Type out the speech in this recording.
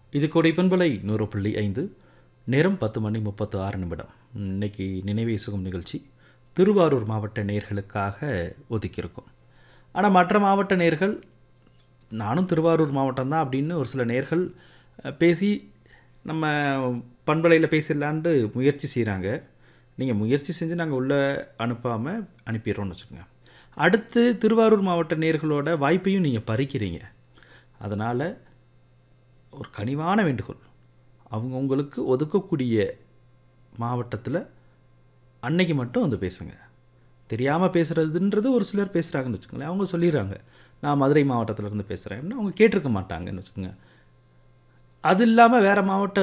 இது கோடை பண்பலை நூறு புள்ளி ஐந்து நேரம் பத்து மணி முப்பத்து ஆறு நிமிடம் இன்னைக்கு நினைவே சுகம் நிகழ்ச்சி திருவாரூர் மாவட்ட நேர்களுக்காக ஒதுக்கியிருக்கும் ஆனால் மற்ற மாவட்ட நேர்கள் நானும் திருவாரூர் மாவட்டம் தான் அப்படின்னு ஒரு சில நேர்கள் அஹ், பேசி நம்ம பண்பலையில் பேசிடலான்ட்டு முயற்சி செய்கிறாங்க நீங்கள் முயற்சி செஞ்சு நாங்கள் உள்ளே அனுப்பாமல் அனுப்பிடுறோம்னு வச்சுக்கோங்க அடுத்து திருவாரூர் மாவட்ட நேர்களோட வாய்ப்பையும் நீங்கள் பறிக்கிறீங்க அதனால் ஒரு கனிவான வேண்டுகோள் அவங்க உங்களுக்கு ஒதுக்கக்கூடிய மாவட்டத்தில் அன்னைக்கு மட்டும் வந்து பேசுங்க தெரியாமல் பேசுகிறதுன்றது ஒரு சிலர் பேசுகிறாங்கன்னு வச்சுக்கோங்களேன் அவங்க சொல்லிடுறாங்க நான் மதுரை மாவட்டத்துல இருந்து பேசுகிறேன்னு அவங்க கேட்டிருக்க மாட்டாங்கன்னு வச்சுக்கோங்க அது இல்லாமல் வேறு மாவட்ட